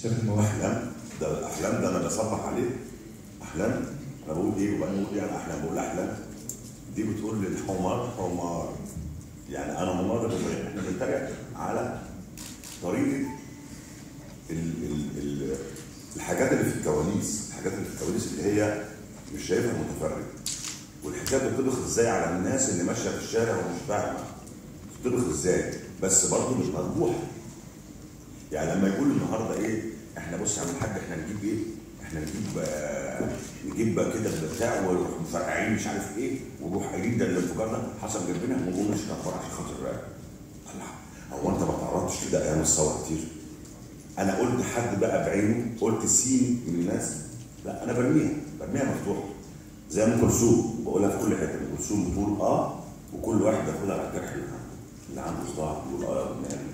شاف المواهب احلام ده الاحلام ده انا بصبح عليه احلام انا بقول ايه وبعدين بقول ايه على احلام بقول احلام دي بتقول للحمار حمار يعني انا حمار بس احنا بنتريق على طريقه ال ال ال الحاجات اللي في الكواليس الحاجات اللي في الكواليس اللي هي مش شايفها متفرج والحكايه بتطبخ ازاي على الناس اللي ماشيه في الشارع ومش فاهمه بتطبخ ازاي بس برضه مش مربوحه يعني لما يقول النهارده ايه احنا بص يا عم الحاج احنا نجيب ايه؟ احنا نجيب آه نجيب بقى كده بتاع ونروح مفرقعين مش عارف ايه ونروح قايلين ده الانفجار ده حصل جنبنا ونقول مش كفار عشان خاطر الراب الله هو انت ما تعرضتش كده ايام الثوره كتير انا قلت حد بقى بعينه قلت سين من الناس لا انا برميها برميها مفتوحه زي ام كلثوم بقولها في كل حته ام كلثوم بتقول اه وكل واحد ياخدها على الجرح اللي عنده اللي عنده صداع يقول اه يا ابن قلبي